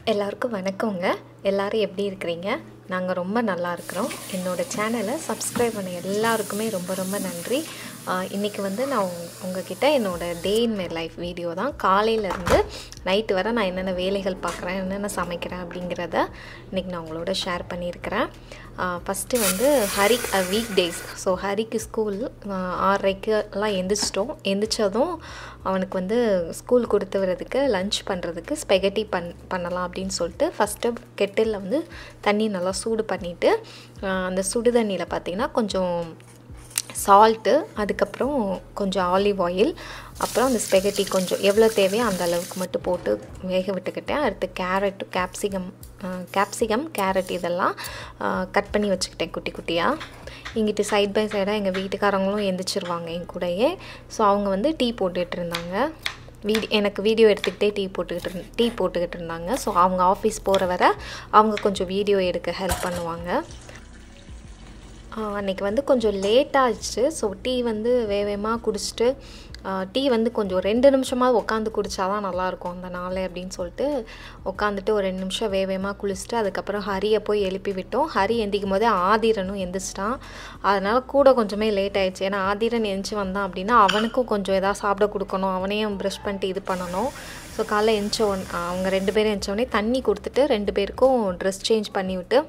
எல்லாருக்கும் வணக்கங்க எல்லாரும் எப்படி இருக்கிறீங்க நாங்கள் ரொம்ப நல்லா இருக்கிறோம் என்னோட சேனலை சப்ஸ்கிரைப் பண்ண எல்லாருக்குமே ரொம்ப ரொம்ப நன்றி இன்றைக்கி வந்து நான் உங் உங்ககிட்ட என்னோடய டே இன் மை லைஃப் வீடியோ தான் காலையிலேருந்து நைட்டு வரை நான் என்னென்ன வேலைகள் பார்க்குறேன் என்னென்ன சமைக்கிறேன் அப்படிங்கிறத இன்றைக்கி நான் உங்களோட ஷேர் பண்ணியிருக்கிறேன் ஃபஸ்ட்டு வந்து Hari week days so ஹரிக்கு school ஆறரைக்கெல்லாம் எந்திரிச்சிட்டோம் எந்திரிச்சதும் அவனுக்கு வந்து ஸ்கூல் கொடுத்து வரதுக்கு லஞ்ச் பண்ணுறதுக்கு ஸ்பெகட்டி பண் பண்ணலாம் அப்படின்னு சொல்லிட்டு ஃபஸ்ட்டு கெட்டிலில் வந்து தண்ணி நல்லா சூடு பண்ணிவிட்டு அந்த சுடு தண்ணியில் பார்த்திங்கன்னா கொஞ்சம் சால்ட்டு அதுக்கப்புறம் கொஞ்சம் ஆலிவ் ஆயில் அப்புறம் அந்த ஸ்பெகட்டி கொஞ்சம் எவ்வளோ தேவையோ அந்த அளவுக்கு மட்டும் போட்டு வேக விட்டுக்கிட்டேன் அடுத்து கேரட்டு கேப்சிகம் கேப்சிகம் கேரட் இதெல்லாம் கட் பண்ணி வச்சுக்கிட்டேன் குட்டி குட்டியாக இங்கிட்டு சைட் பை சைடாக எங்கள் வீட்டுக்காரங்களும் எந்திரிச்சிருவாங்க என் கூடயே ஸோ அவங்க வந்து டீ போட்டுட்டு இருந்தாங்க வீடி எனக்கு வீடியோ எடுத்துக்கிட்டே டீ போட்டுக்கிட்டு இருந் டீ போட்டுக்கிட்டு இருந்தாங்க ஸோ அவங்க ஆஃபீஸ் போகிற வர அவங்க கொஞ்சம் வீடியோ எடுக்க ஹெல்ப் பண்ணுவாங்க அன்றைக்கி வந்து கொஞ்சம் லேட் ஆகிடுச்சு ஸோ டீ வந்து வேகமாக குடிச்சிட்டு டீ வந்து கொஞ்சம் ரெண்டு நிமிஷமாக உட்காந்து குடித்தா தான் நல்லாயிருக்கும் அந்த நாள் அப்படின்னு சொல்லிட்டு உட்காந்துட்டு ஒரு ரெண்டு நிமிஷம் வேகமாக குளிச்சுட்டு அதுக்கப்புறம் ஹரியை போய் எழுப்பி விட்டோம் ஹரி எந்திக்கும் போதே ஆதிரனும் எந்திரிச்சிட்டான் அதனால் கூட கொஞ்சமே லேட் ஆயிடுச்சு ஏன்னா ஆதிரன் எந்திச்சு வந்தான் அப்படின்னா அவனுக்கும் கொஞ்சம் எதாவது சாப்பிட கொடுக்கணும் அவனையும் ப்ரஷ் பண்ணிட்டு இது பண்ணணும் ஸோ காலைல எந்திச்ச உடனே அவங்க ரெண்டு பேரும் எந்திச்சோடனே தண்ணி கொடுத்துட்டு ரெண்டு பேருக்கும் ட்ரெஸ் சேஞ்ச் பண்ணி விட்டு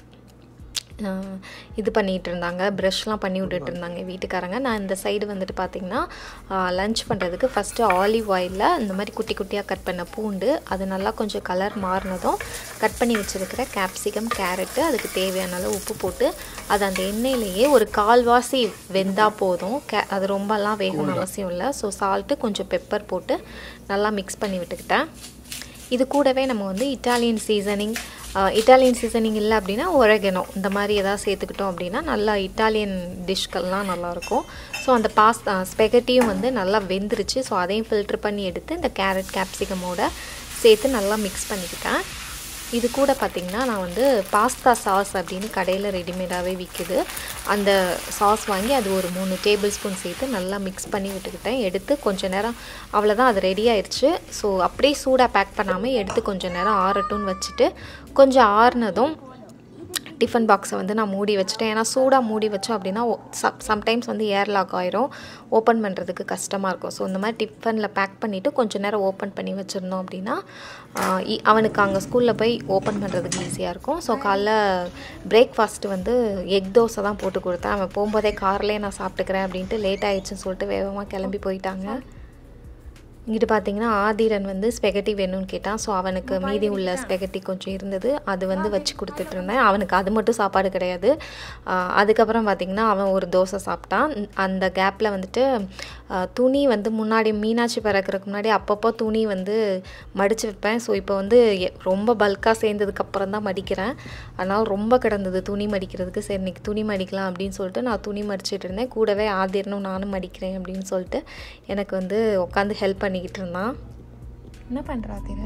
இது பண்ணிகிட்டு இருந்தாங்க ப்ரஷ்லாம் பண்ணி விட்டுட்டு இருந்தாங்க வீட்டுக்காரங்க நான் இந்த சைடு வந்துட்டு பார்த்திங்கன்னா லஞ்ச் பண்ணுறதுக்கு ஃபஸ்ட்டு ஆலிவ் ஆயிலில் இந்த மாதிரி குட்டி குட்டியாக கட் பண்ண பூண்டு அது நல்லா கொஞ்சம் கலர் மாறினதும் கட் பண்ணி வச்சுருக்கிற கேப்சிகம் கேரட்டு அதுக்கு தேவையான அளவு உப்பு போட்டு அது அந்த எண்ணெயிலேயே ஒரு கால்வாசி வெந்தால் போதும் கே அது ரொம்பலாம் வேகணும்னு அவசியம் இல்லை ஸோ சால்ட்டு கொஞ்சம் பெப்பர் போட்டு நல்லா மிக்ஸ் பண்ணி விட்டுக்கிட்டேன் இது கூடவே நம்ம வந்து இட்டாலியன் சீசனிங் இட்டாலியன் சீசனிங் இல்லை அப்படின்னா ஒரகனோ இந்த மாதிரி எதாவது சேர்த்துக்கிட்டோம் அப்படின்னா நல்லா இட்டாலியன் டிஷ்கள்லாம் நல்லாயிருக்கும் ஸோ அந்த பாஸ்தா ஸ்பெகட்டியும் வந்து நல்லா வெந்துருச்சு ஸோ அதையும் ஃபில்ட்ரு பண்ணி எடுத்து இந்த கேரட் கேப்சிகமோட சேர்த்து நல்லா மிக்ஸ் பண்ணிக்கிட்டேன் இது கூட பார்த்திங்கன்னா நான் வந்து பாஸ்தா சாஸ் அப்படின்னு கடையில் ரெடிமேடாகவே விற்கிது அந்த சாஸ் வாங்கி அது ஒரு மூணு டேபிள் ஸ்பூன் சேர்த்து நல்லா மிக்ஸ் பண்ணி விட்டுக்கிட்டேன் எடுத்து கொஞ்சம் நேரம் அவ்வளோதான் அது ரெடி ஆயிடுச்சு ஸோ அப்படியே சூடாக பேக் பண்ணாமல் எடுத்து கொஞ்சம் நேரம் ஆறட்டும்னு வச்சுட்டு கொஞ்சம் ஆறுனதும் டிஃபன் பாக்ஸை வந்து நான் மூடி வச்சுட்டேன் ஏன்னா சூடாக மூடி வச்சோம் அப்படின்னா சப் சம்டைம்ஸ் வந்து ஏர் லாக் ஆயிரும் ஓப்பன் பண்ணுறதுக்கு கஷ்டமாக இருக்கும் ஸோ இந்த மாதிரி டிஃபனில் பேக் பண்ணிவிட்டு கொஞ்சம் நேரம் ஓப்பன் பண்ணி வச்சுருந்தோம் அப்படின்னா அவனுக்கு அங்கே ஸ்கூலில் போய் ஓப்பன் பண்ணுறதுக்கு ஈஸியாக இருக்கும் ஸோ காலைல பிரேக்ஃபாஸ்ட்டு வந்து எக் தோசை தான் போட்டு கொடுத்தேன் அவன் போகும்போதே கார்லேயே நான் சாப்பிட்டுக்கிறேன் அப்படின்ட்டு லேட் ஆயிடுச்சுன்னு சொல்லிட்டு வேகமாக கிளம்பி போயிட்டாங்க இங்கிட்டு பார்த்தீங்கன்னா ஆதிரன் வந்து ஸ்பெகட்டி வேணும்னு கேட்டான் ஸோ அவனுக்கு மீதி உள்ள ஸ்பெகட்டி கொஞ்சம் இருந்தது அது வந்து வச்சு கொடுத்துட்டு இருந்தேன் அவனுக்கு அது மட்டும் சாப்பாடு கிடையாது அதுக்கப்புறம் பார்த்திங்கன்னா அவன் ஒரு தோசை சாப்பிட்டான் அந்த கேப்பில் வந்துட்டு துணி வந்து முன்னாடி மீனாட்சி பிறக்கிறதுக்கு முன்னாடி அப்பப்போ துணி வந்து மடித்து வைப்பேன் ஸோ இப்போ வந்து ரொம்ப பல்காக சேர்ந்ததுக்கப்புறம் தான் மடிக்கிறேன் அதனால் ரொம்ப கிடந்தது துணி மடிக்கிறதுக்கு சரி இன்றைக்கி துணி மடிக்கலாம் அப்படின்னு சொல்லிட்டு நான் துணி மடிச்சிட்டு இருந்தேன் கூடவே ஆதிரனும் நானும் மடிக்கிறேன் அப்படின்னு சொல்லிட்டு எனக்கு வந்து உட்காந்து ஹெல்ப் பண்ணி பண்ணிக்கிட்டு இருந்தான் என்ன பண்ணுறா திர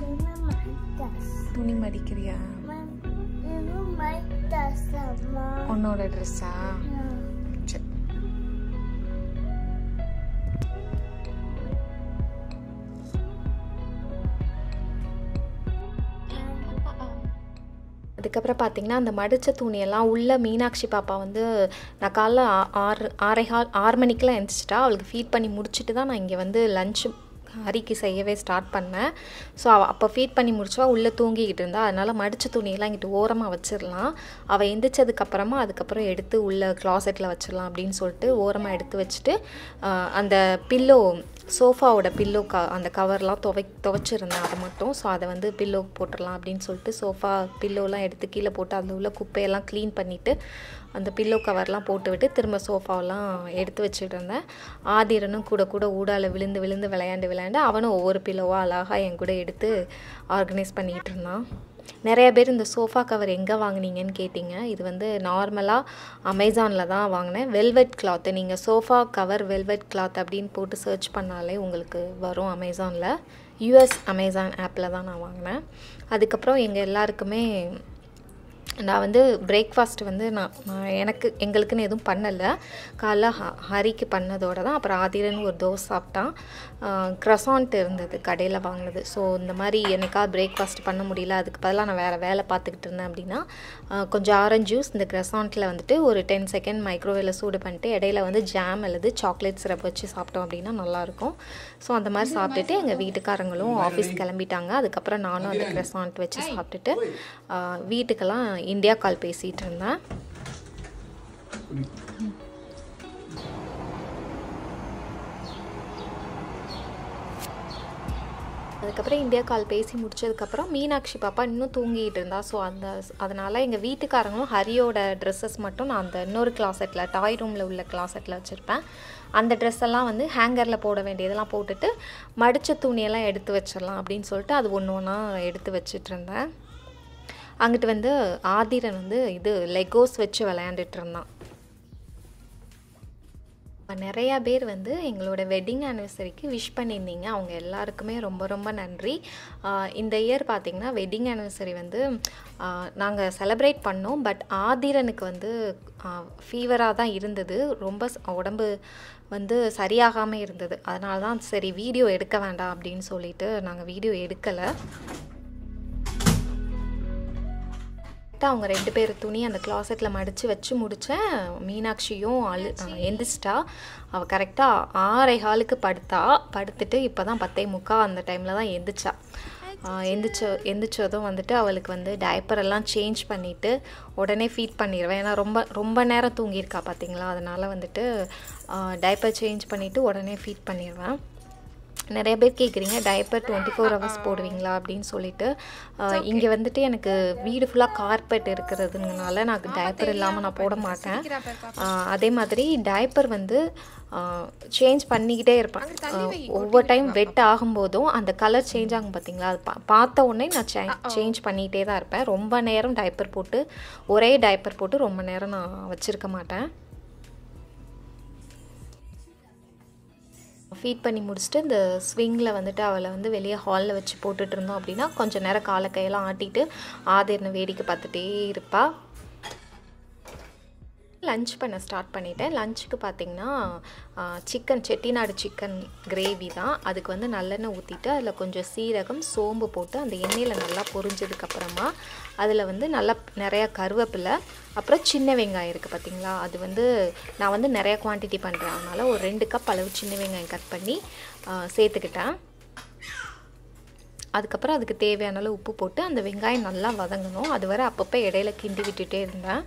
துணி மடிக்கிறியா உன்னோட ட்ரெஸ்ஸா சரி அதுக்கப்புறம் பார்த்திங்கன்னா அந்த மடித்த துணியெல்லாம் உள்ள மீனாட்சி பாப்பா வந்து நான் காலைல ஆறு ஆறே கால் ஆறு மணிக்கெலாம் எழுந்திரிச்சிட்டா அவளுக்கு ஃபீட் பண்ணி முடிச்சுட்டு தான் நான் இங்கே வந்து லஞ்சு ஹரிக்கு செய்யவே ஸ்டார்ட் பண்ணேன் ஸோ அவள் அப்போ ஃபீட் பண்ணி முடிச்சா உள்ளே தூங்கிக்கிட்டு இருந்தா அதனால் மடித்த துணியெல்லாம் இங்கிட்டு ஓரமாக வச்சிடலாம் அவள் எந்திரிச்சதுக்கப்புறமா அதுக்கப்புறம் எடுத்து உள்ள க்ளாசெட்டில் வச்சிடலாம் அப்படின்னு சொல்லிட்டு ஓரமாக எடுத்து வச்சுட்டு அந்த பில்லோ சோஃபாவோட பில்லோ க அந்த கவர்லாம் துவை துவைச்சிருந்தேன் அதை மட்டும் ஸோ அதை வந்து பில்லோ போட்டுடலாம் அப்படின்னு சொல்லிட்டு சோஃபா பில்லோலாம் எடுத்து கீழே போட்டு அதில் உள்ள குப்பையெல்லாம் க்ளீன் பண்ணிவிட்டு அந்த பில்லோ கவர்லாம் போட்டு விட்டு திரும்ப சோஃபாவெல்லாம் எடுத்து வச்சுட்டு இருந்தேன் ஆதிரனும் கூட கூட ஊடால விழுந்து விழுந்து விளையாண்டு விளையாண்டு அவனும் ஒவ்வொரு பில்லோவாக அழகாக என் கூட எடுத்து ஆர்கனைஸ் பண்ணிகிட்டு இருந்தான் நிறைய பேர் இந்த சோஃபா கவர் எங்கே வாங்கினீங்கன்னு கேட்டிங்க இது வந்து நார்மலாக அமேசானில் தான் வாங்கினேன் வெல்வெட் கிளாத்து நீங்கள் சோஃபா கவர் வெல்வெட் கிளாத் அப்படின்னு போட்டு சர்ச் பண்ணாலே உங்களுக்கு வரும் அமேசானில் யூஎஸ் அமேசான் ஆப்பில் தான் நான் வாங்கினேன் அதுக்கப்புறம் எங்கள் எல்லாருக்குமே நான் வந்து பிரேக்ஃபாஸ்ட் வந்து நான் நான் எனக்கு எங்களுக்குன்னு எதுவும் பண்ணலை காலைல ஹ ஹரிக்கு பண்ணதோட தான் அப்புறம் ஆதிரன் ஒரு தோசை சாப்பிட்டான் க்ரசாண்ட் இருந்தது கடையில் வாங்கினது ஸோ இந்த மாதிரி என்னைக்காவது பிரேக்ஃபாஸ்ட் பண்ண முடியல அதுக்கு பதிலாக நான் வேறு வேலை பார்த்துக்கிட்டு இருந்தேன் அப்படின்னா ஆஹ் கொஞ்சம் ஆரஞ்சு ஜூஸ் இந்த க்ரசாண்ட்டில் வந்துட்டு ஒரு டென் செகண்ட் மைக்ரோவேவில் சூடு பண்ணிட்டு இடையில வந்து ஜாம் அல்லது சாக்லேட் சிரப் வச்சு சாப்பிட்டோம் அப்படின்னா நல்லாயிருக்கும் ஸோ அந்த மாதிரி சாப்பிட்டுட்டு எங்கள் வீட்டுக்காரங்களும் ஆஃபீஸ் கிளம்பிட்டாங்க அதுக்கப்புறம் நானும் அந்த க்ரசாண்ட் வச்சு சாப்பிட்டுட்டு ஆஹ் வீட்டுக்கெல்லாம் இந்தியா கால் பேசிகிட்டு இருந்தேன் அதுக்கப்புறம் இந்தியா கால் பேசி முடிச்சதுக்கப்புறம் மீனாட்சி பாப்பா இன்னும் தூங்கிட்டு இருந்தா ஸோ அந்த அதனால் எங்கள் வீட்டுக்காரங்களும் ஹரியோட ட்ரெஸ்ஸஸ் மட்டும் நான் அந்த இன்னொரு கிளாசெட்டில் டாய் ரூமில் உள்ள கிளாசெட்டில் வச்சுருப்பேன் அந்த ட்ரெஸ் எல்லாம் வந்து ஹேங்கரில் போட வேண்டியதெல்லாம் போட்டுட்டு மடித்த துணியெல்லாம் எடுத்து வச்சிடலாம் அப்படின்னு சொல்லிட்டு அது ஒன்று ஒன்றா எடுத்து வச்சிட்டு இருந்தேன் அங்கிட்டு வந்து ஆதிரன் வந்து இது லெகோஸ் வச்சு விளையாண்டுட்டு இருந்தான் நிறையா பேர் வந்து எங்களோட வெட்டிங் ஆனிவர்சரிக்கு விஷ் பண்ணியிருந்தீங்க அவங்க எல்லாருக்குமே ரொம்ப ரொம்ப நன்றி ஆஹ் இந்த இயர் பார்த்திங்கன்னா வெட்டிங் ஆனிவர்சரி வந்து நாங்கள் செலிப்ரேட் பண்ணோம் பட் ஆதிரனுக்கு வந்து ஃபீவராக தான் இருந்தது ரொம்ப ஸ்- உடம்பு வந்து சரியாகாமல் இருந்தது அதனால தான் சரி வீடியோ எடுக்க வேண்டாம் அப்படின்னு சொல்லிட்டு நாங்கள் வீடியோ எடுக்கலை கரெக்டாக அவங்க ரெண்டு பேர் துணி அந்த கிளாசெட்டில் மடித்து வச்சு முடித்தேன் மீனாட்சியும் அழு அஹ் எந்திரிச்சிட்டா அவள் கரெக்டாக ஆறே காலுக்கு படுத்தா படுத்துட்டு இப்போ தான் பத்தே முக்கா அந்த டைமில் தான் எந்திரிச்சா ஆஹ் எந்திரிச்ச எந்திரிச்சதும் வந்துட்டு அவளுக்கு வந்து diaper எல்லாம் சேஞ்ச் பண்ணிவிட்டு உடனே ஃபீட் பண்ணிடுவேன் ஏன்னா ரொம்ப ரொம்ப நேரம் தூங்கியிருக்கா பார்த்தீங்களா அதனால் வந்துட்டு டைப்பர் சேஞ்ச் பண்ணிவிட்டு உடனே ஃபீட் பண்ணிடுவேன் நிறைய பேர் கேட்குறீங்க டைப்பர் டுவெண்ட்டி ஃபோர் ஹவர்ஸ் போடுவீங்களா அப்படின்னு சொல்லிட்டு இங்கே வந்துட்டு எனக்கு வீடு ஃபுல்லாக கார்பெட் இருக்கிறதுனால நான் டைப்பர் இல்லாமல் நான் போட மாட்டேன் ஆஹ் அதே மாதிரி டைப்பர் வந்து சேஞ்ச் பண்ணிக்கிட்டே இருப்பேன் ஆஹ் ஒவ்வொரு டைம் வெட் ஆகும்போதும் அந்த கலர் சேஞ்ச் ஆகும் பார்த்தீங்களா அது பா- பார்த்த உடனே நான் சேஞ்ச் பண்ணிகிட்டே தான் இருப்பேன் ரொம்ப நேரம் டைப்பர் போட்டு ஒரே டைப்பர் போட்டு ரொம்ப நேரம் நான் வச்சுருக்க மாட்டேன் ஃபீட் பண்ணி முடிச்சுட்டு இந்த ஸ்விங்கில் வந்துட்டு அவளை வந்து வெளியே ஹாலில் வச்சு போட்டுட்டு இருந்தோம் அப்படின்னா கொஞ்சம் நேரம் காலை கையெல்லாம் ஆட்டிட்டு ஆதிர்னு வேடிக்கை பார்த்துட்டே இருப்பா லஞ்ச் பண்ண ஸ்டார்ட் பண்ணிட்டேன் லஞ்சுக்கு பார்த்தீங்கன்னா சிக்கன் செட்டிநாடு சிக்கன் கிரேவி தான் அதுக்கு வந்து நல்லெண்ணெய் ஊற்றிட்டு அதில் கொஞ்சம் சீரகம் சோம்பு போட்டு அந்த எண்ணெயில் நல்லா பொரிஞ்சதுக்கப்புறமா அதில் வந்து நல்லா நிறையா கருவேப்பிலை அப்புறம் சின்ன வெங்காயம் இருக்குது பார்த்தீங்களா அது வந்து நான் வந்து நிறைய குவான்டிட்டி பண்ணுறேன் அதனால் ஒரு ரெண்டு கப் அளவு சின்ன வெங்காயம் கட் பண்ணி ஆ, சேர்த்துக்கிட்டேன் அதுக்கப்புறம் அதுக்கு தேவையான அளவு உப்பு போட்டு அந்த வெங்காயம் நல்லா வதங்கணும் அது வரை அப்பப்போ இடையில கிண்டி விட்டுட்டே இருந்தேன்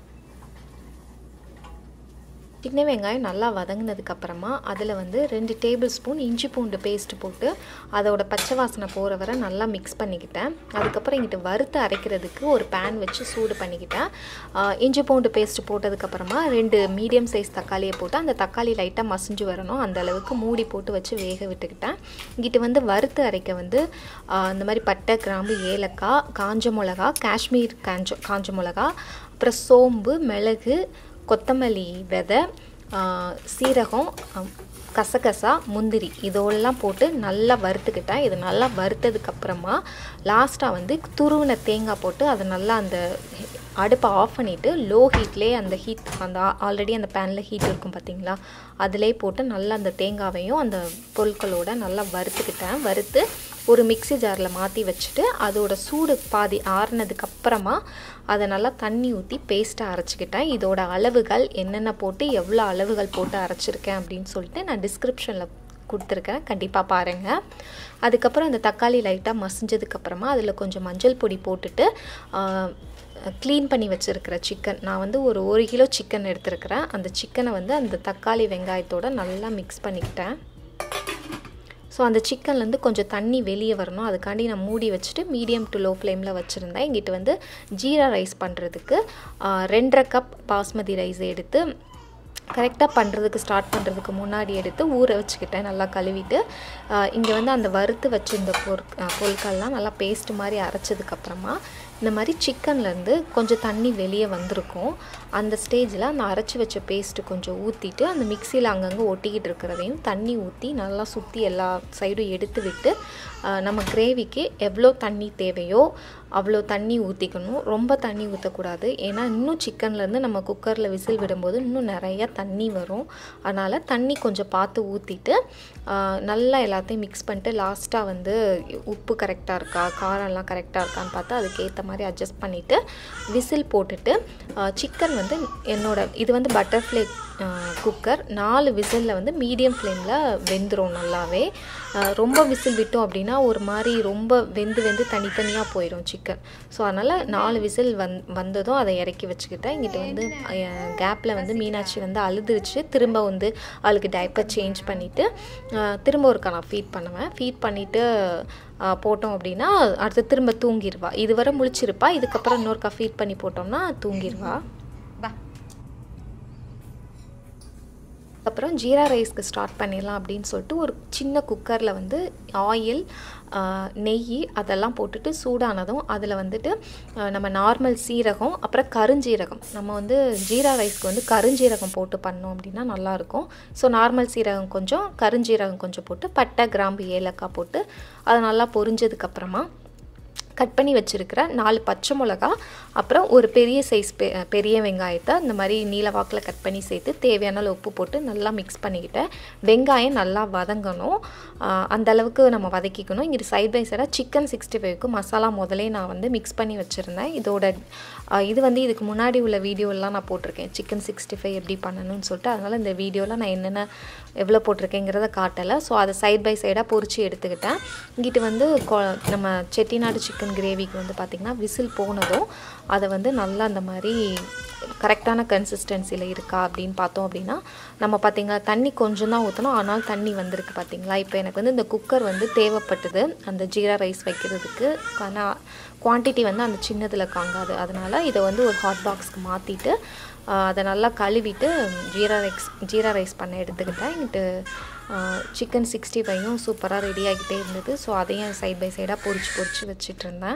சின்ன வெங்காயம் நல்லா வதங்கினதுக்கு அப்புறமா அதில் வந்து ரெண்டு டேபிள் ஸ்பூன் இஞ்சி பூண்டு பேஸ்ட் போட்டு அதோட பச்சை வாசனை போகிற வரை நல்லா மிக்ஸ் பண்ணிக்கிட்டேன் அதுக்கப்புறம் இங்கிட்டு வறுத்து அரைக்கிறதுக்கு ஒரு பேன் வச்சு சூடு பண்ணிக்கிட்டேன் ஆஹ் இஞ்சி பூண்டு பேஸ்ட் போட்டதுக்கப்புறமா ரெண்டு மீடியம் சைஸ் தக்காளியை போட்டு அந்த தக்காளி லைட்டாக மசிஞ்சு வரணும் அந்த அளவுக்கு மூடி போட்டு வச்சு வேக விட்டுக்கிட்டேன் இங்கிட்டு வந்து வறுத்து அரைக்க வந்து ஆஹ் இந்த மாதிரி பட்டை கிராம்பு ஏலக்காய் காஞ்ச மிளகா காஷ்மீர் காஞ்ச காஞ்ச மிளகா அப்புறம் சோம்பு மிளகு கொத்தமல்லி விதை ஆ, சீரகம் ஆ, கசகசா முந்திரி இதோடலாம் போட்டு நல்லா வறுத்துக்கிட்டேன் இது நல்லா வறுத்ததுக்கப்புறமா லாஸ்ட்டாக வந்து துருவின தேங்காய் போட்டு அதை நல்லா அந்த அடுப்பை ஆஃப் பண்ணிவிட்டு லோ ஹீட்லேயே அந்த ஹீட் அந்த ஆல்ரெடி அந்த பேனில் ஹீட் இருக்கும் பார்த்தீங்களா அதிலே போட்டு நல்லா அந்த தேங்காவையும் அந்த பொருட்களோட நல்லா வறுத்துக்கிட்டேன் வறுத்து ஒரு மிக்ஸி ஜாரில் மாற்றி வச்சுட்டு அதோட சூடு பாதி ஆறுனதுக்கு அப்புறமா அதை நல்லா தண்ணி ஊற்றி பேஸ்ட்டாக அரைச்சிக்கிட்டேன் இதோட அளவுகள் என்னென்ன போட்டு எவ்வளோ அளவுகள் போட்டு அரைச்சிருக்கேன் அப்படின்னு சொல்லிட்டு நான் டிஸ்கிரிப்ஷனில் கொடுத்துருக்கேன் கண்டிப்பாக பாருங்கள் அதுக்கப்புறம் அந்த தக்காளி லைட்டாக மசிஞ்சதுக்கப்புறமா அதில் கொஞ்சம் மஞ்சள் பொடி போட்டுட்டு க்ளீன் பண்ணி வச்சுருக்கிற சிக்கன் நான் வந்து ஒரு ஒரு கிலோ சிக்கன் எடுத்துருக்கிறேன் அந்த சிக்கனை வந்து அந்த தக்காளி வெங்காயத்தோட நல்லா மிக்ஸ் பண்ணிக்கிட்டேன் ஸோ அந்த சிக்கன்லேருந்து கொஞ்சம் தண்ணி வெளியே வரணும் அதுக்காண்டி நான் மூடி வச்சுட்டு மீடியம் டு லோ ஃப்ளேமில் வச்சுருந்தேன் இங்கிட்டு வந்து ஜீரா ரைஸ் பண்ணுறதுக்கு ரெண்டரை கப் பாஸ்மதி ரைஸ் எடுத்து கரெக்டாக பண்ணுறதுக்கு ஸ்டார்ட் பண்ணுறதுக்கு முன்னாடி எடுத்து ஊற வச்சுக்கிட்டேன் நல்லா கழுவிட்டு இங்கே வந்து அந்த வறுத்து வச்சிருந்த பொருட் பொருட்கள்லாம் நல்லா பேஸ்ட் மாதிரி அரைச்சதுக்கப்புறமா இந்த மாதிரி சிக்கன்லேருந்து கொஞ்சம் தண்ணி வெளியே வந்திருக்கும் அந்த ஸ்டேஜில் அந்த அரைச்சி வச்ச பேஸ்ட்டு கொஞ்சம் ஊற்றிட்டு அந்த மிக்சியில் அங்கங்கே ஒட்டிக்கிட்டு இருக்கிறதையும் தண்ணி ஊற்றி நல்லா சுற்றி எல்லா சைடும் எடுத்து விட்டு ஆஹ் நம்ம கிரேவிக்கு எவ்வளோ தண்ணி தேவையோ அவ்வளோ தண்ணி ஊற்றிக்கணும் ரொம்ப தண்ணி ஊற்றக்கூடாது ஏன்னா இன்னும் சிக்கன்லேருந்து நம்ம குக்கரில் விசில் விடும்போது இன்னும் நிறையா தண்ணி வரும் அதனால் தண்ணி கொஞ்சம் பார்த்து ஊற்றிட்டு நல்லா எல்லாத்தையும் மிக்ஸ் பண்ணிட்டு லாஸ்ட்டாக வந்து உப்பு கரெக்டாக இருக்கா காரம்லாம் கரெக்டாக இருக்கான்னு பார்த்து அதுக்கேற்ற மாதிரி அட்ஜஸ்ட் பண்ணிவிட்டு விசில் போட்டுட்டு சிக்கன் வந்து என்னோட இது வந்து பட்டர்ஃப்ளை குக்கர் நாலு விசிலில் வந்து மீடியம் ஃப்ளேமில் வெந்துடும் நல்லாவே ரொம்ப விசில் விட்டோம் அப்படின்னா ஒரு மாதிரி ரொம்ப வெந்து வெந்து தனித்தனியாக போயிடும் சிக்கன் ஸோ அதனால் நாலு விசில் வந் வந்ததும் அதை இறக்கி வச்சுக்கிட்டேன் இங்கிட்ட வந்து கேப்பில் வந்து மீனாட்சி வந்து அழுதுருச்சு திரும்ப வந்து அவளுக்கு டைப்பர் சேஞ்ச் பண்ணிவிட்டு திரும்ப ஒருக்கா நான் ஃபீட் பண்ணுவேன் ஃபீட் பண்ணிவிட்டு போட்டோம் அப்படின்னா அடுத்து திரும்ப தூங்கிடுவா இதுவரை முழிச்சிருப்பா இதுக்கப்புறம் இன்னொருக்கா ஃபீட் பண்ணி போட்டோம்னா தூங்கிடுவா அப்புறம் ஜீரா ரைஸ்க்கு ஸ்டார்ட் பண்ணிடலாம் அப்படின்னு சொல்லிட்டு ஒரு சின்ன குக்கரில் வந்து ஆயில் நெய் அதெல்லாம் போட்டுட்டு சூடானதும் அதில் வந்துட்டு நம்ம நார்மல் சீரகம் அப்புறம் கருஞ்சீரகம் நம்ம வந்து ஜீரா ரைஸ்க்கு வந்து கருஞ்சீரகம் போட்டு பண்ணோம் அப்படின்னா நல்லாயிருக்கும் ஸோ நார்மல் சீரகம் கொஞ்சம் கருஞ்சீரகம் கொஞ்சம் போட்டு பட்டை கிராம்பு ஏலக்காய் போட்டு அது நல்லா பொரிஞ்சதுக்கப்புறமா கட் பண்ணி வச்சுருக்கிற நாலு பச்சை மிளகா அப்புறம் ஒரு பெரிய சைஸ் பெ பெரிய வெங்காயத்தை இந்த மாதிரி நீல வாக்கில் கட் பண்ணி சேர்த்து தேவையான உப்பு போட்டு நல்லா மிக்ஸ் பண்ணிக்கிட்டேன் வெங்காயம் நல்லா வதங்கணும் அந்த அளவுக்கு நம்ம வதக்கிக்கணும் இங்கே சைட் பை சைடாக சிக்கன் சிக்ஸ்டி ஃபைவ்க்கு மசாலா முதலே நான் வந்து மிக்ஸ் பண்ணி வச்சுருந்தேன் இதோட இது வந்து இதுக்கு முன்னாடி உள்ள வீடியோலாம் நான் போட்டிருக்கேன் சிக்கன் சிக்ஸ்டி ஃபைவ் எப்படி பண்ணணும்னு சொல்லிட்டு அதனால் இந்த வீடியோவில் நான் என்னென்ன எவ்வளோ போட்டிருக்கேங்கிறத காட்டலை ஸோ அதை சைட் பை சைடாக பொறிச்சு எடுத்துக்கிட்டேன் இங்கிட்டு வந்து நம்ம செட்டிநாடு சிக்கன் கிரேவிக்கு வந்து பார்த்திங்கன்னா விசில் போனதும் அதை வந்து நல்லா அந்த மாதிரி கரெக்டான கன்சிஸ்டன்சியில் இருக்கா அப்படின்னு பார்த்தோம் அப்படின்னா நம்ம பார்த்திங்களா தண்ணி கொஞ்சம் தான் ஊற்றணும் ஆனால் தண்ணி வந்திருக்கு பார்த்திங்களா இப்போ எனக்கு வந்து இந்த குக்கர் வந்து தேவைப்பட்டது அந்த ஜீரா ரைஸ் வைக்கிறதுக்கு ஆனால் குவான்டிட்டி வந்து அந்த சின்னதில் காங்காது அதனால் இதை வந்து ஒரு ஹாட் பாக்ஸ்க்கு மாற்றிட்டு அதை நல்லா கழுவிட்டு ஜீரா ரைஸ் ஜீரா ரைஸ் பண்ண எடுத்துக்கிட்டேன் இங்கிட்டு சிக்கன் சிக்ஸ்டி ஃபைவும் சூப்பராக ரெடி ஆகிட்டே இருந்தது ஸோ அதையும் சைட் பை சைடாக பொறிச்சு பொறிச்சு வச்சுட்டு இருந்தேன்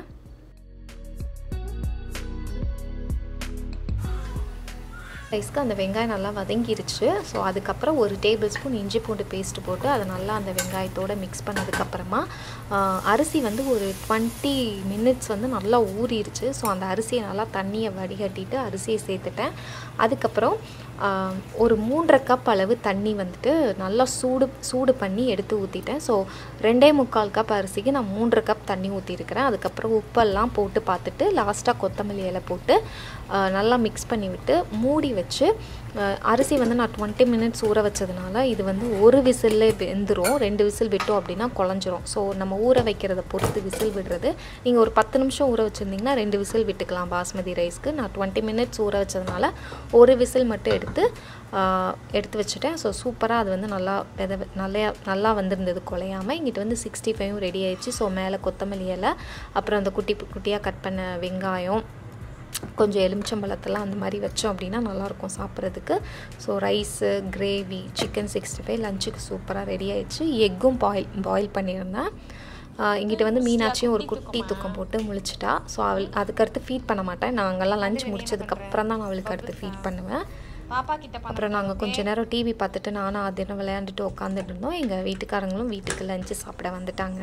ரைஸ்க்கு அந்த வெங்காயம் நல்லா வதங்கிருச்சு ஸோ அதுக்கப்புறம் ஒரு டேபிள் ஸ்பூன் இஞ்சி பூண்டு பேஸ்ட் போட்டு அதை நல்லா அந்த வெங்காயத்தோடு மிக்ஸ் பண்ணதுக்கப்புறமா அரிசி வந்து ஒரு டுவெண்ட்டி மினிட்ஸ் வந்து நல்லா ஊறிடுச்சு ஸோ அந்த அரிசியை நல்லா தண்ணியை வடிகட்டிட்டு அரிசியை சேர்த்துட்டேன் அதுக்கப்புறம் ஒரு மூன்றரை கப் அளவு தண்ணி வந்துட்டு நல்லா சூடு சூடு பண்ணி எடுத்து ஊற்றிட்டேன் ஸோ ரெண்டே முக்கால் கப் அரிசிக்கு நான் மூன்றரை கப் தண்ணி ஊற்றிருக்கிறேன் அதுக்கப்புறம் உப்பெல்லாம் போட்டு பார்த்துட்டு லாஸ்ட்டாக கொத்தமல்லி இலை போட்டு நல்லா மிக்ஸ் பண்ணி விட்டு மூடி வச்சு அரிசி வந்து நான் டுவெண்ட்டி மினிட்ஸ் ஊற வச்சதுனால இது வந்து ஒரு விசில்லே வெந்துடும் ரெண்டு விசில் விட்டோம் அப்படின்னா குழஞ்சிரும் ஸோ நம்ம ஊற வைக்கிறத பொறுத்து விசில் விடுறது நீங்கள் ஒரு பத்து நிமிஷம் ஊற வச்சுருந்தீங்கன்னா ரெண்டு விசில் விட்டுக்கலாம் பாஸ்மதி ரைஸ்க்கு நான் டுவெண்ட்டி மினிட்ஸ் ஊற வச்சதுனால ஒரு விசில் மட்டும் எடுத்து எடுத்து வச்சுட்டேன் ஸோ சூப்பராக அது வந்து நல்லா வித நல்லா நல்லா வந்திருந்தது குலையாமல் இங்கிட்ட வந்து சிக்ஸ்டி ஃபைவும் ரெடி ஆயிடுச்சு ஸோ மேலே கொத்தமல்லி இலை அப்புறம் அந்த குட்டி குட்டியாக கட் பண்ண வெங்காயம் கொஞ்சம் எலுமிச்சம்பழத்தெல்லாம் அந்த மாதிரி வச்சோம் அப்படின்னா நல்லாயிருக்கும் சாப்பிட்றதுக்கு so rice gravy chicken sixty five லஞ்சுக்கு சூப்பராக ரெடி ஆயிடுச்சு எக்கும் பாயில் பாயில் பண்ணியிருந்தேன் இங்கிட்ட வந்து மீனாட்சியும் ஒரு குட்டி தூக்கம் போட்டு முழிச்சிட்டா ஸோ அவள் அதுக்கடுத்து ஃபீட் பண்ண மாட்டேன் நான் அங்கெல்லாம் லஞ்ச் முடிச்சதுக்கப்புறம் தான் நான் அவளுக்கு அடுத்து ஃபீட் பண்ணுவேன் பாப்பா கிட்ட அப்புறம் நாங்கள் கொஞ்ச நேரம் டிவி பார்த்துட்டு நானும் அது என்ன விளையாண்டுட்டு உட்காந்துட்டு இருந்தோம் எங்கள் வீட்டுக்காரங்களும் வீட்டுக்கு லஞ்சு சாப்பிட வந்துட்டாங்க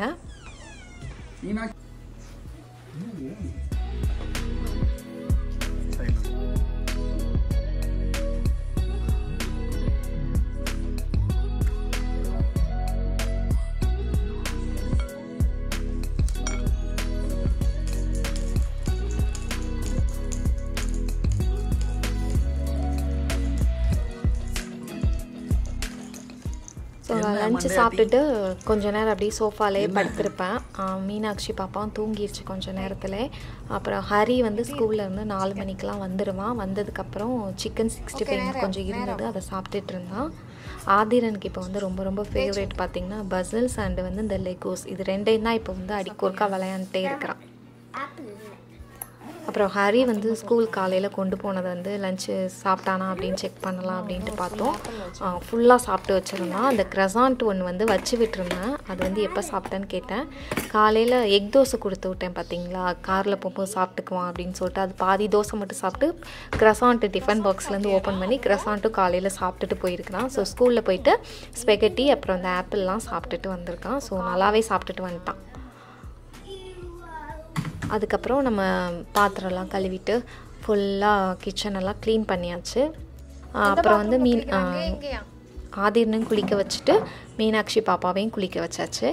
ஸோ லஞ்சு சாப்பிட்டுட்டு கொஞ்ச நேரம் அப்படியே சோஃபாலே படுத்திருப்பேன் மீனாட்சி பாப்பாவும் தூங்கிடுச்சு கொஞ்ச நேரத்தில் அப்புறம் ஹரி வந்து ஸ்கூல்ல இருந்து நாலு மணிக்கெலாம் வந்துடுவான் வந்ததுக்கப்புறம் சிக்கன் சிக்ஸ்டி ஃபைவ் கொஞ்சம் இருந்தது அதை சாப்பிட்டுட்டு இருந்தான் ஆதிரனுக்கு இப்போ வந்து ரொம்ப ரொம்ப ஃபேவரேட் பார்த்தீங்கன்னா பசில்ஸ் அண்டு வந்து இந்த லெகோஸ் இது ரெண்டையும் தான் இப்போ வந்து அடிக்கொருக்கா விளையாண்டுட்டே இருக்கிறான் அப்புறம் ஹரி வந்து ஸ்கூல் காலையில் கொண்டு போனதை வந்து லஞ்சு சாப்பிட்டானா அப்படின்னு செக் பண்ணலாம் அப்படின்ட்டு பார்த்தோம் ஃபுல்லாக சாப்பிட்டு வச்சுருந்தான் அந்த க்ரசான்ட் ஒன்று வந்து வச்சு விட்டுருந்தேன் அது வந்து எப்போ சாப்பிட்டேன்னு கேட்டேன் காலையில் எக் தோசை கொடுத்து விட்டேன் பார்த்தீங்களா காரில் போகும்போது சாப்பிட்டுக்குவான் அப்படின்னு சொல்லிட்டு அது பாதி தோசை மட்டும் சாப்பிட்டு க்ரசான்ட்டு டிஃபன் பாக்ஸ்லேருந்து ஓப்பன் பண்ணி க்ரசான்ட்டும் காலையில் சாப்பிட்டுட்டு போயிருக்கிறான் ஸோ ஸ்கூலில் போயிட்டு ஸ்பெகட்டி அப்புறம் அந்த ஆப்பிள்லாம் சாப்பிட்டுட்டு வந்திருக்கான் ஸோ நல்லாவே சாப்பிட்டுட்டு வந்துட்டான் அதுக்கப்புறம் நம்ம பாத்திரம்லாம் கழுவிட்டு ஃபுல்லாக கிச்சனெல்லாம் க்ளீன் பண்ணியாச்சு ஆ, அப்புறம் வந்து மீன் ஆ, ஆதிர்னையும் குளிக்க வச்சுட்டு மீனாட்சி பாப்பாவையும் குளிக்க வச்சாச்சு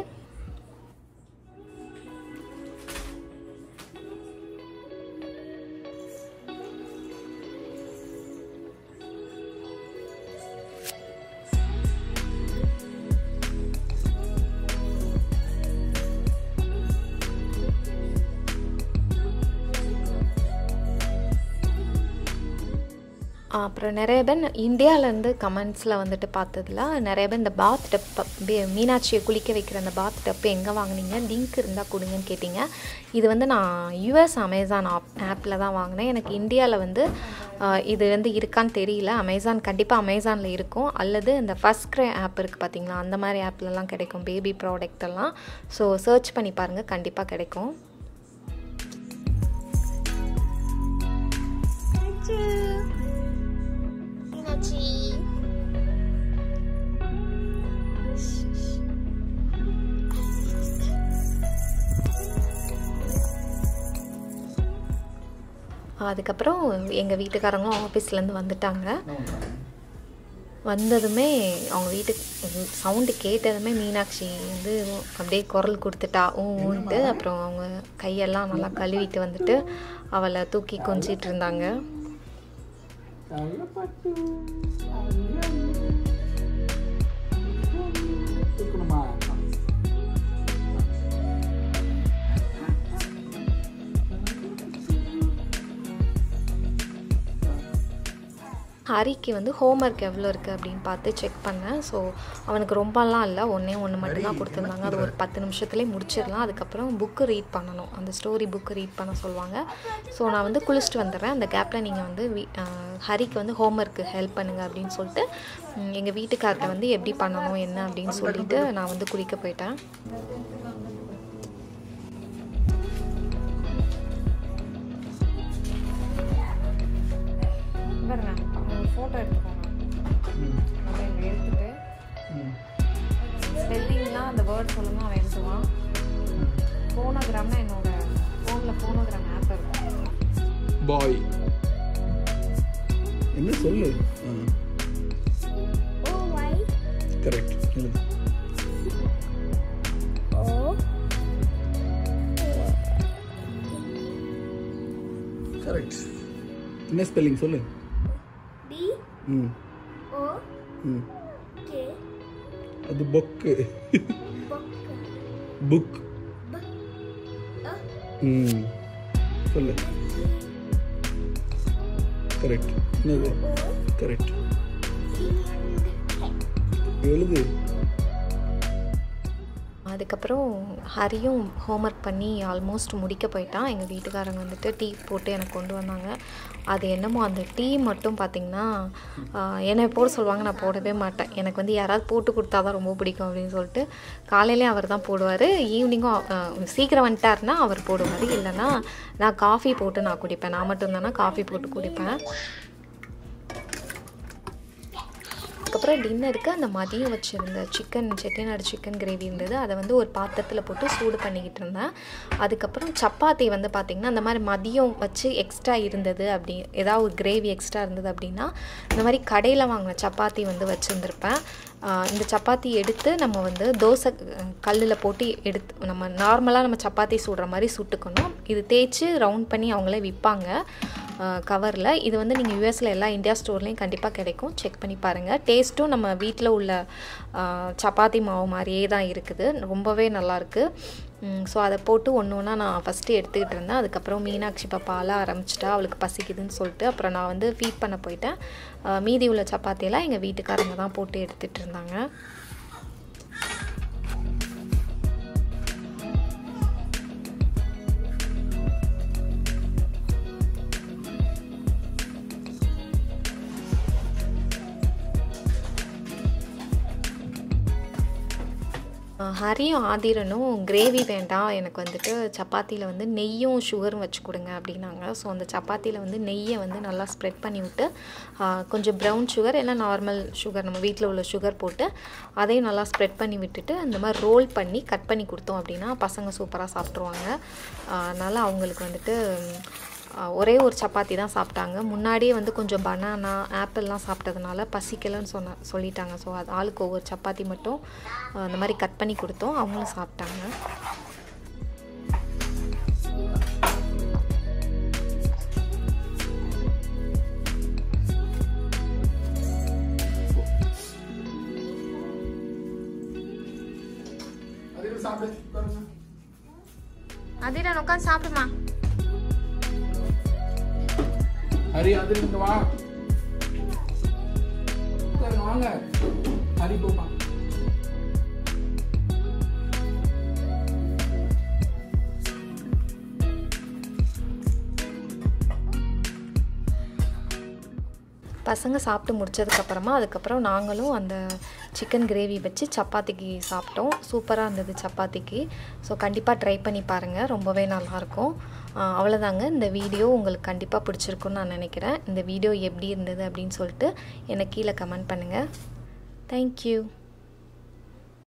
அப்புறம் நிறைய பேர் இந்தியாவிலேருந்து கமெண்ட்ஸில் வந்துட்டு பார்த்ததுல நிறைய பேர் இந்த பாத் டப் மீனாட்சியை குளிக்க வைக்கிற அந்த பாத் டப் எங்கே வாங்குனீங்க லிங்க் இருந்தால் கொடுங்கன்னு கேட்டிங்க இது வந்து நான் யூஎஸ் அமேசான் ஆப் ஆப்பில் தான் வாங்கினேன் எனக்கு இந்தியாவில் வந்து ஆஹ், இது வந்து இருக்கான்னு தெரியல அமேசான் கண்டிப்பாக அமேசானில் இருக்கும் அல்லது இந்த ஃபஸ்ட் க்ரை ஆப் இருக்குது பார்த்தீங்களா அந்த மாதிரி ஆப்லலாம் கிடைக்கும் பேபி ப்ராடக்ட் எல்லாம் ஸோ சர்ச் பண்ணி பாருங்கள் கண்டிப்பாக கிடைக்கும் மீனாட்சி அதுக்கப்புறம் எங்கள் வீட்டுக்காரங்களும் ஆஃபீஸ்லேருந்து வந்துட்டாங்க வந்ததுமே அவங்க வீட்டுக்கு சவுண்டு கேட்டதுமே மீனாட்சி வந்து அப்படியே குரல் கொடுத்துட்டா ஊன்ட்டு அப்புறம் அவங்க கையெல்லாம் நல்லா கழுவிட்டு வந்துட்டு அவளை தூக்கி கொஞ்சிட்டு இருந்தாங்க தூக்கணுமா ஹரிக்கு வந்து ஹோம்ஒர்க் எவ்வளோ இருக்குது அப்படின்னு பார்த்து செக் பண்ணேன் ஸோ அவனுக்கு ரொம்பலாம் இல்லை ஒன்றே ஒன்று மட்டும்தான் கொடுத்துருந்தாங்க அது ஒரு பத்து நிமிஷத்துலேயே முடிச்சிடலாம் அதுக்கப்புறம் புக்கு ரீட் பண்ணணும் அந்த ஸ்டோரி புக்கு ரீட் பண்ண சொல்லுவாங்க ஸோ நான் வந்து குளிச்சுட்டு வந்துடுறேன் அந்த கேப்பில் நீங்கள் வந்து வீ அஹ் ஹரிக்கு வந்து ஹோம்ஒர்க்கு ஹெல்ப் பண்ணுங்க அப்படின்னு சொல்லிட்டு எங்கள் வீட்டுக்கார்ட்ட வந்து எப்படி பண்ணணும் என்ன அப்படின்னு சொல்லிட்டு நான் வந்து குளிக்க போயிட்டேன் ஃபோட்டோ எடுத்துக்கோங்க அதை இங்கே எடுத்துட்டு ஸ்பெல்லிங்லாம் அந்த வேர்ட் சொல்லுங்க அவன் எழுதுவான் ஃபோனோகிராம்னா என்னோட ஃபோனில் ஃபோனோகிராம் ஆப் இருக்கும் பாய் என்ன சொல்லு ஓ ஒய் கரெக்ட் எழுது ஓ கரெக்ட் என்ன ஸ்பெல்லிங் சொல்லு டி ம் ஓ ம் கே அது பொக்கு பக்க புக் ப அ ம் சொல்லு கரெக்ட் என்னது ஓ கரெக்ட் சி ஹே எழுது அதுக்கப்புறம் ஹரியும் ஹோம்ஒர்க் பண்ணி ஆல்மோஸ்ட் முடிக்க போயிட்டான் எங்கள் வீட்டுக்காரங்க வந்துட்டு டீ போட்டு எனக்கு கொண்டு வந்தாங்க அது என்னமோ அந்த டீ மட்டும் பார்த்திங்கன்னா ஆஹ், என்னை போட சொல்லுவாங்க நான் போடவே மாட்டேன் எனக்கு வந்து யாராவது போட்டு கொடுத்தா தான் ரொம்ப பிடிக்கும் அப்படின்னு சொல்லிட்டு காலையிலே அவர் தான் போடுவார் ஈவினிங்கும் சீக்கிரம் வந்துட்டாருன்னா அவர் போடுவார் இல்லைன்னா நான் காஃபி போட்டு நான் குடிப்பேன் நான் மட்டும்தானா காஃபி போட்டு குடிப்பேன் அதுக்கப்புறம் டின்னருக்கு அந்த மதியம் வச்சுருந்த சிக்கன் செட்டிநாடு சிக்கன் கிரேவி இருந்தது அதை வந்து ஒரு பாத்திரத்தில் போட்டு சூடு பண்ணிக்கிட்டு இருந்தேன் அதுக்கப்புறம் சப்பாத்தி வந்து பார்த்திங்கன்னா அந்த மாதிரி மதியம் வச்சு எக்ஸ்ட்ரா இருந்தது அப்படி ஏதாவது ஒரு கிரேவி எக்ஸ்ட்ரா இருந்தது அப்படின்னா இந்த மாதிரி கடையில் வாங்கின சப்பாத்தி வந்து வச்சுருந்துருப்பேன் இந்த சப்பாத்தி எடுத்து நம்ம வந்து தோசை கல்லில் போட்டு எடுத்து நம்ம நார்மலாக நம்ம சப்பாத்தி சுடுற மாதிரி சுட்டுக்கணும் இது தேய்ச்சி ரவுண்ட் பண்ணி அவங்களே விற்பாங்க கவரில் இது வந்து நீங்கள் யூஎஸில் எல்லா இந்தியா ஸ்டோர்லேயும் கண்டிப்பாக கிடைக்கும் செக் பண்ணி பாருங்கள் டேஸ்ட்டும் நம்ம வீட்டில் உள்ள ஆ, சப்பாத்தி மாவு மாதிரியே தான் இருக்குது ரொம்பவே நல்லாயிருக்கு ஸோ அதை போட்டு ஒன்று ஒன்றா நான் ஃபஸ்ட்டு எடுத்துக்கிட்டு இருந்தேன் அதுக்கப்புறம் மீனாட்சி பாப்பால ஆரம்பிச்சிட்டா அவளுக்கு பசிக்குதுன்னு சொல்லிட்டு அப்புறம் நான் வந்து ஃபீட் பண்ண போயிட்டேன் ஆ, மீதி உள்ள சப்பாத்தியெல்லாம் எங்கள் வீட்டுக்காரங்க தான் போட்டு எடுத்துகிட்டு இருந்தாங்க ஆஹ் ஹரியும் ஆதிரனும் கிரேவி வேண்டாம் எனக்கு வந்துட்டு சப்பாத்தியில் வந்து நெய்யும் சுகரும் வச்சு கொடுங்க அப்படின்னாங்க ஸோ அந்த சப்பாத்தியில் வந்து நெய்யை வந்து நல்லா ஸ்ப்ரெட் பண்ணி விட்டு ஆஹ் கொஞ்சம் ப்ரௌன் சுகர் இல்லை நார்மல் சுகர் நம்ம வீட்டில் உள்ள சுகர் போட்டு அதையும் நல்லா ஸ்ப்ரெட் பண்ணி விட்டுட்டு அந்த மாதிரி ரோல் பண்ணி கட் பண்ணி கொடுத்தோம் அப்படின்னா பசங்க சூப்பராக சாப்பிட்ருவாங்க அதனால் அவங்களுக்கு வந்துட்டு ஆஹ் ஒரே ஒரு சப்பாத்தி தான் சாப்பிட்டாங்க முன்னாடியே வந்து கொஞ்சம் பனானா ஆப்பிள்லாம் சாப்பிட்டதுனால பசிக்கலைன்னு சொன்ன சொல்லிட்டாங்க ஸோ அது ஆளுக்கு ஒவ்வொரு சப்பாத்தி மட்டும் ஆஹ் அந்த மாதிரி கட் பண்ணி கொடுத்தோம் அவங்களும் சாப்பிட்டாங்க அதில் சாப்பிடு பாருங்க அதிரன் உட்காந்து சாப்பிடுமா ஹரி அதில் இங்க வா உட்காருங்க, வாங்க ஹரி போப்பா பசங்க சாப்பிட்டு முடிச்சதுக்கப்புறமா அதுக்கப்புறம் நாங்களும் அந்த சிக்கன் கிரேவி வச்சு சப்பாத்திக்கு சாப்பிட்டோம் சூப்பராக இருந்தது சப்பாத்திக்கு ஸோ கண்டிப்பாக ட்ரை பண்ணி பாருங்கள் ரொம்பவே நல்லாயிருக்கும் ஆஹ் அவ்வளோதாங்க இந்த வீடியோ உங்களுக்கு கண்டிப்பாக பிடிச்சிருக்குன்னு நான் நினைக்கிறேன் இந்த வீடியோ எப்படி இருந்தது அப்படின்னு சொல்லிட்டு எனக்கு கீழே கமெண்ட் பண்ணுங்கள் தேங்க்யூ